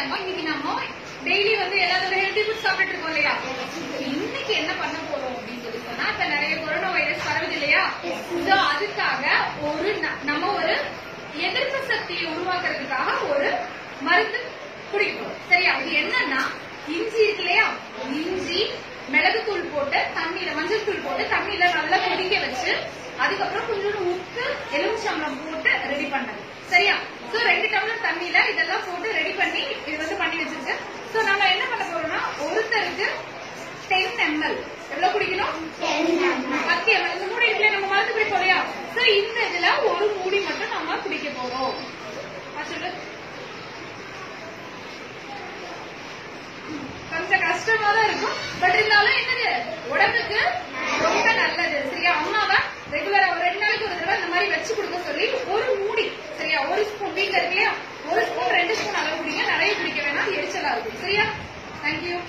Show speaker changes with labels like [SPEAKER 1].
[SPEAKER 1] தங்கம் இன்னைக்கு நம்ம டெய்லி வந்து எல்லாத்தோட ஹெல்த்தி ஃபுட் சாப்பிட்டு இருக்கோம் இல்லையா இன்னைக்கு என்ன பண்ண போறோம் அப்படின்னு சொல்லி சொன்னா இப்ப நிறைய கொரோனா வைரஸ் பரவுது இல்லையா சோ அதுக்காக ஒரு ந- நம்ம ஒரு எதிர்ப்பு சக்தியை உருவாக்குறதுக்காக ஒரு மருந்து குடிக்க போறோம் சரியா இது என்னன்னா இஞ்சி இருக்கு இல்லையா இஞ்சி மிளகுத்தூள் போட்டு தண்ணியில மஞ்சள் தூள் போட்டு தண்ணியில நல்லா கொதிக்க வச்சு அதுக்கப்புறம் கொஞ்சோண்டு உப்பு எலுமிச்சம்பழம் போட்டு ரெடி பண்ணது சரியா சோ ரெண்டு டம்ளர் தண்ணியில இதெல்லாம் போட்டு ரெடி பண்ணி இது வந்து பண்ணி வச்சிருக்கு சோ நம்ம என்ன பண்ண போறோம்னா ஒருத்தருக்கு டென் எம்எல் எவ்வளவு குடிக்கணும் பத்து எம்எல் இந்த மூடி இருக்குல்ல நம்ம மருந்து குடிப்போம் இல்லையா சோ இந்த இதுல ஒரு மூடி மட்டும் நம்ம குடிக்க போறோம் ஆ, சொல்லு கொஞ்சம் கஷ்டமா தான் இருக்கும் பட் இருந்தாலும் என்னது உடம்புக்கு ரொம்ப நல்லது சரியா அம்மாவை ரெகுலரா ஒரு ரெண்டு நாளைக்கு ஒரு தடவை இந்த மாதிரி வச்சு கொடுக்க சொல்லி ஒரு மூடி சரியா ஒரு ஸ்பூன் வீட்ல இருக்கு இல்லையா ஒரு ஸ்பூன் ரெண்டு ஸ்பூன் அளவு குடிங்க நிறைய குடிக்க வேணாம் எரிச்சலா இருக்கும் சரியா தேங்க்யூ